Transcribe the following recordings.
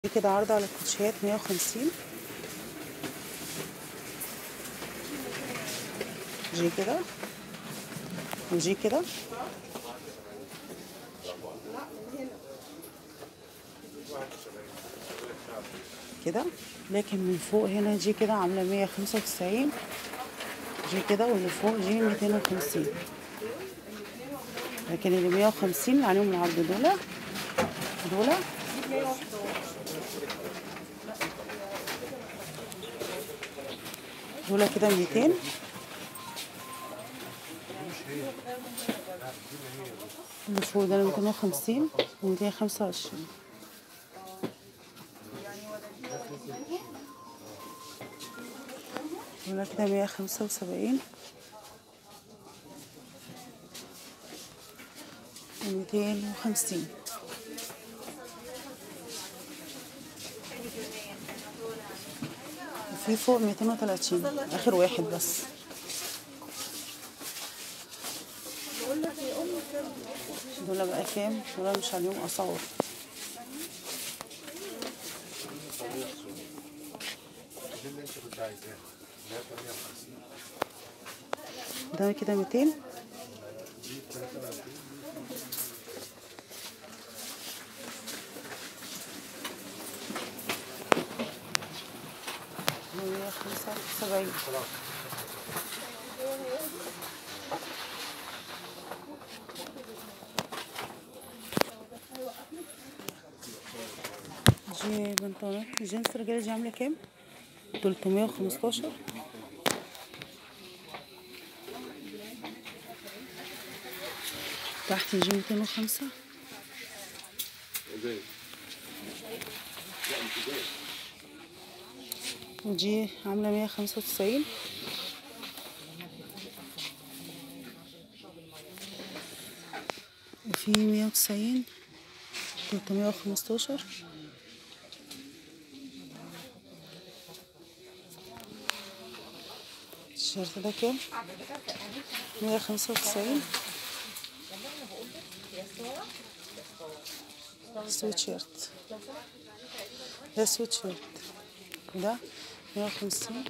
دي كده عرض على الكوتشيات مية وخمسين جي كده وجي كده كده لكن من فوق هنا جي كده عاملة مية خمسة وتسعين جي كده واللي فوق جي ميتين وخمسين لكن اللي مية وخمسين عليهم العرض دول دول دول كده ميتين اللي فوق ده ميتين وخمسين وميتين خمسة وعشرين دول كده مية خمسة وسبعين وميتين وخمسين وفي فوق ميتين وتلاتين آخر واحد بس دول بقى كام؟ دول مش عليهم أسعار دي اللي انت كنت عايزاها اللي هي 58 ده كده ميتين دي 33 مية خمسة وسبعين خلاص جي بنطلون جينز رجالي دي عاملة كام؟ تلتمية وخمستاشر تحت جي ميتين وخمسة ودي عاملة مية خمسة وتسعين وفي مية وتسعين تلتمية وخمستاشر التيشيرت ده كام؟ مية خمسة وتسعين سويت شيرت ده سويت شيرت ده مية وخمسين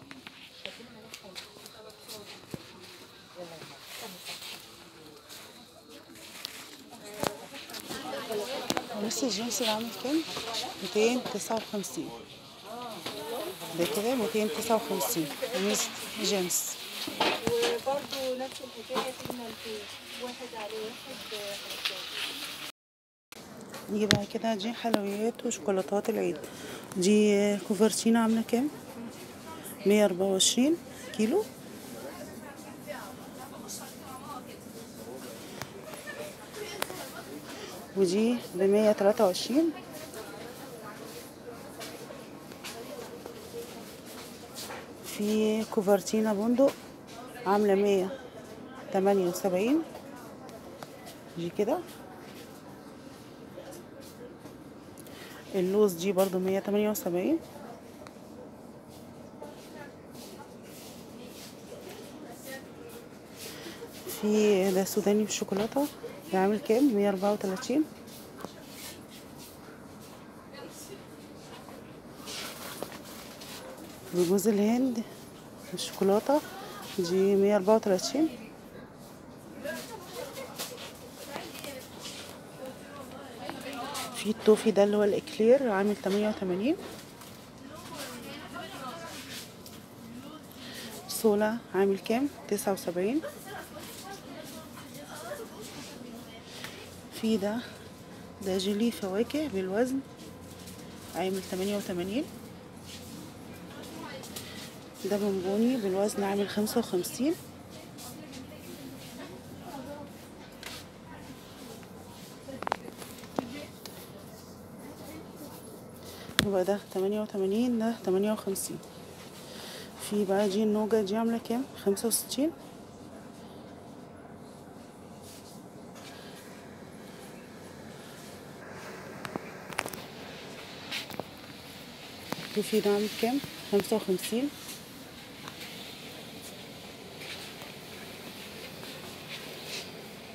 نفس الجنس ده عامل كام؟ ميتين تسعة وخمسين ده كده ميتين تسعة وخمسين قميص جينز وبرضه نفس الحكاية في المنفوذ واحد على واحد خمسة نيجي بقى كده دي حلويات وشوكولاتات العيد دي كوفرتينا عاملة كام؟ مية أربعة وعشرين كيلو ودي بمية تلاتة وعشرين في كوفرتينا بندق عاملة مية تمانية وسبعين دي كده اللوز دي برضو مية تمانية وسبعين في ده سوداني بالشوكولاتة ده عامل كام مية أربعة وتلاتين وجوز الهند بالشوكولاتة دي مية أربعة وتلاتين في التوفي ده اللي هو الإكلير عامل تمانية وتمانين سولا عامل كام تسعة وسبعين في ده ده جيلي فواكه بالوزن عامل تمانية وتمانين ده بونبوني بالوزن عامل خمسة وخمسين يبقى ده تمانية وتمانين ده تمانية وخمسين في بقى دي النوجة دي عاملة كام خمسة وستين وفي ده عامل كام خمسة وخمسين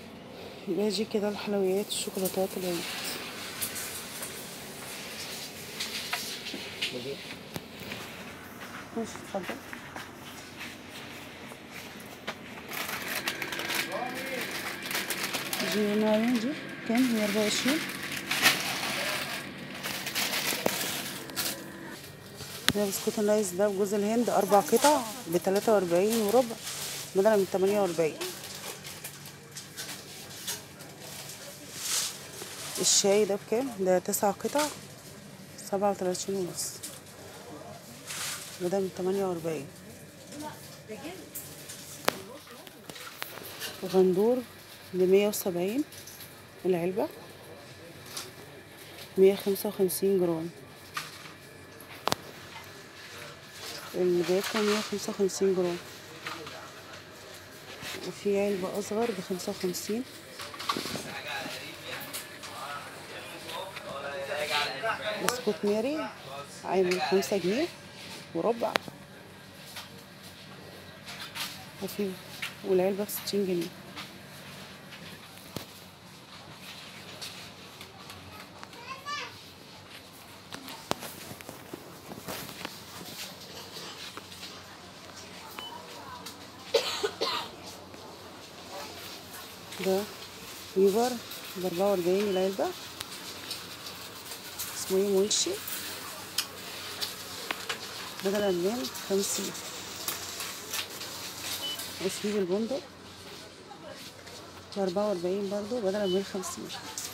يبقى دي كده الحلويات الشوكولاتات العيد ماشي اتفضل دي نوعين دي كام هي أربعة وعشرين ده بسكوت النايس ده بجوز الهند أربع قطع بتلاتة وأربعين وربع بدلا من تمانية وأربعين الشاي ده بكام؟ ده تسع قطع سبعة وتلاتين ونص بدل من تمانية وأربعين غندور بمية وسبعين العلبة مية خمسة وخمسين جرام الباكو مية خمسة وخمسين جرام وفي علبة أصغر بخمسة وخمسين بسكوت ماري عامل خمسة جنيه وربع وفي والعلبة بستين جنيه ده ويفر بأربعة وأربعين العلبة اسمه ايه مولشي بدل من خمسين وفي بالبندق بأربعة وأربعين برضو بدل من خمسين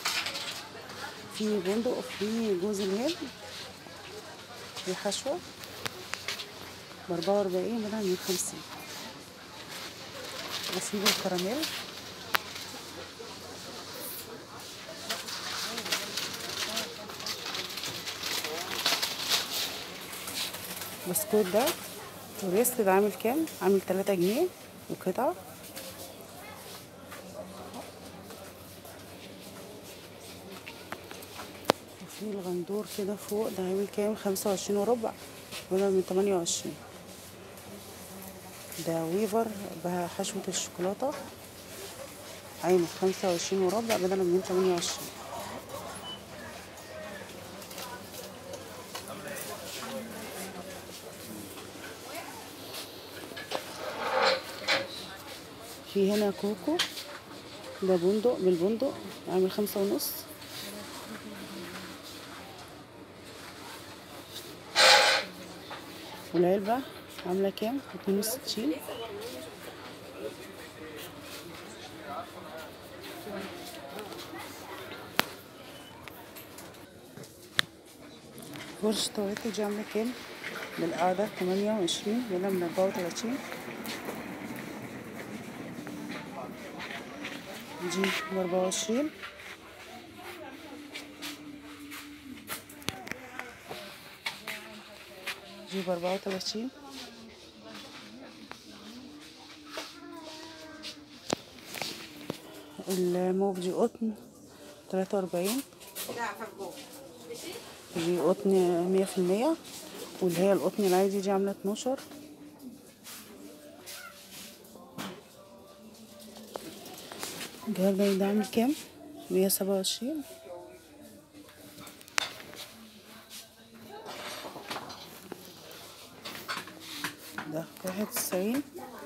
في بندق وفي جوز الهند في حشوة بأربعة وأربعين بدل من خمسين وفي بالكراميل بسكوت ده توريست ده عامل كام؟ عامل تلاتة جنيه وقطعة وفي الغندور كده فوق ده عامل كام؟ خمسة وعشرين وربع بدل من تمانية وعشرين ده ويفر بحشوة الشوكولاتة عامل خمسة وعشرين وربع بدل من تمانية وعشرين في هنا كوكو ده بندق بالبندق عامل خمسة ونص والعلبة عاملة كام؟ اتنين وستين فرش تواليت دي عاملة كام؟ بالقعدة تمانية وعشرين ولا من أربعة وتلاتين دي بأربعة وعشرين دي بأربعة وتلاتين الموف دي قطن تلاتة وأربعين دي قطن مية في المية واللي هي القطن العادي دي عاملة اتناشر الجواب ده ده عامل كام؟ مية سبعة وعشرين ده واحد وتسعين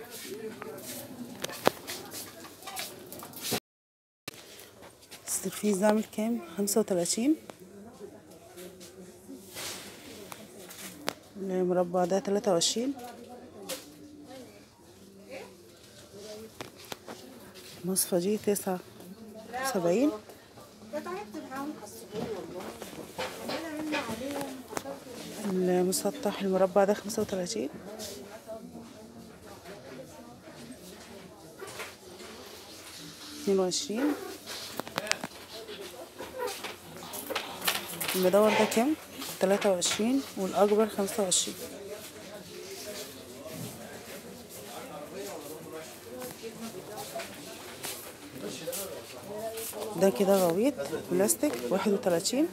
السرفيس ده عامل كام؟ خمسة وتلاتين المربع ده تلاتة وعشرين المصفى دي تسعة سبعين المسطح المربع ده خمسة وتلاتين اتنين وعشرين المدور ده كام؟ تلاتة وعشرين والأكبر خمسة وعشرين ده كده غويط بلاستيك واحد وتلاتين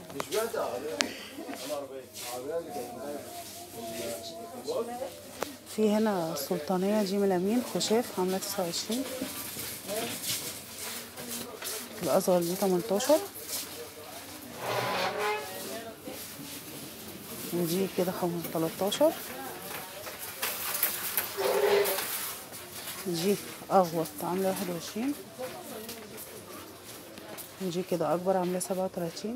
في هنا سلطانية جيم الأمين خشاف عاملة تسعة وعشرين الأصغر دي تمنتاشر ودي كده خم... 13 دي اغوط عامله 21 ودي كده اكبر عامله 37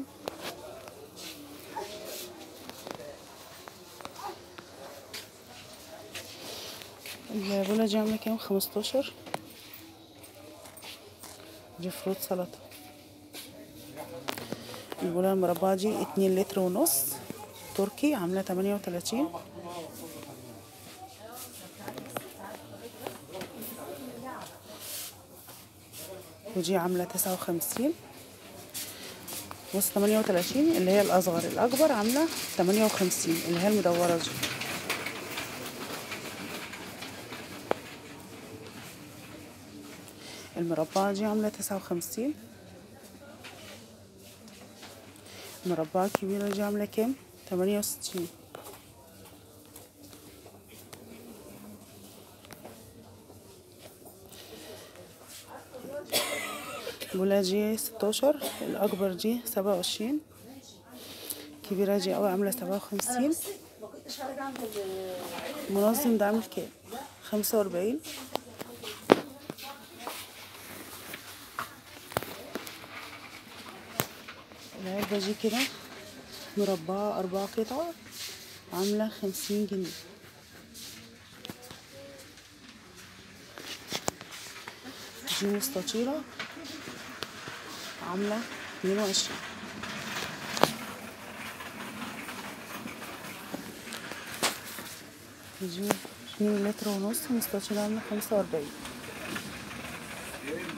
البوله دي عامله كام 15 دي فروت سلطه البوله المربعه دي 2 لتر ونص تركي عامله 38 ودي عامله 59 بص 38 اللي هي الاصغر الاكبر عامله 58 اللي هي المدوره دي المربعه دي عامله 59 المربعه الكبيره دي عامله كام 68 البوله دي 16 الاكبر دي 27 الكبيره دي قوي عامله 57 منظم ده عامل كام 45 العلبة دي كده مربعة أربعة قطع عاملة خمسين جنيه دي مستطيلة عاملة اتنين وعشرين دي اتنين لتر ونص مستطيلة عاملة خمسة وأربعين